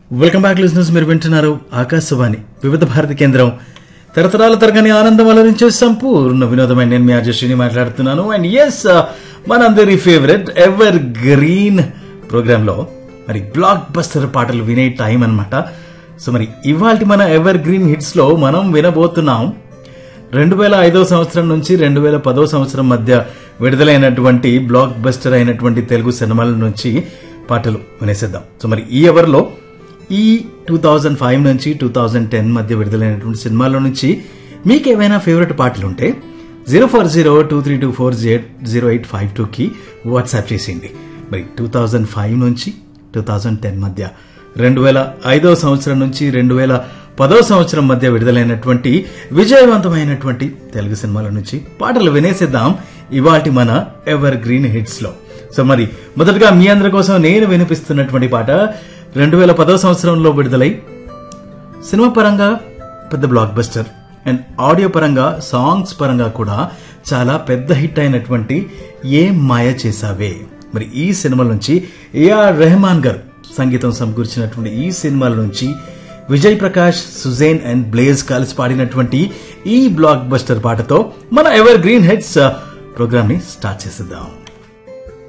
welcome back లిజినెస్ మీరు వింటున్నారు ఆకాశవాణి వివిధ భారతి కేంద్రం తరతరాల తరగని ఆనందం అలరించే సంపూర్ణ వినోదమైన నేను మీ ఆర్జశ్రీని మాట్లాడుతున్నాను అండ్ ఎస్ మనందరి ఫేవరెట్ ఎవర్ గ్రీన్ ప్రోగ్రామ్ లో మరి బ్లాక్ బస్టర్ పాటలు వినే టైం అన్నమాట సో మరి ఇవాళ మన ఎవర్ గ్రీన్ హిట్స్ లో మనం వినబోతున్నాం రెండు వేల ఐదో సంవత్సరం నుంచి రెండు వేల పదో సంవత్సరం మధ్య విడుదలైనటువంటి బ్లాక్ బస్టర్ అయినటువంటి తెలుగు సినిమాల నుంచి పాటలు వినేసేద్దాం సో మరి ఈ ఎవర్లో ఈ టూ థౌజండ్ ఫైవ్ నుంచి టూ థౌజండ్ టెన్ మధ్య విడుదలైనటువంటి సినిమాల నుంచి మీకు ఏమైనా ఫేవరెట్ పాటలు ఉంటే zero four zero two three two four zero eight five టూకి వాట్సాప్ చేసేయండి మరి టూ థౌజండ్ ఫైవ్ నుంచి టూ థౌజండ్ టెన్ మధ్య రెండు వేల ఐదో సంవత్సరం నుంచి రెండు వేల పదో సంవత్సరం మధ్య విడుదలైనటువంటి విజయవంతమైనటువంటి తెలుగు సినిమాల నుంచి పాటలు వినేసేద్దాం ఇవాటి మన ఎవర్ గ్రీన్ హిట్స్ లో సో మరి మొదటగా మీ అందరి కోసం నేను వినిపిస్తున్నటువంటి పాట రెండు వేల పదో సంవత్సరంలో విడుదలై సినిమా పరంగా పెద్ద బ్లాక్ బస్టర్ అండ్ ఆడియో పరంగా సాంగ్స్ పరంగా కూడా చాలా పెద్ద హిట్ అయినటువంటి ఏ మాయ చేసావే మరి ఈ సినిమా నుంచి ఏఆర్ రెహమాన్ గారు సంగీతం సమకూర్చినటువంటి ఈ సినిమాల నుంచి Vijay Prakash Suzanne and Blaaze కలిసి పాడినటువంటి ఈ బ్లాక్ బస్టర్ పాటతో మన ఎవర్ గ్రీన్ హెడ్స్ ప్రోగ్రామ్ ని స్టార్ట్ చేసేద్దాం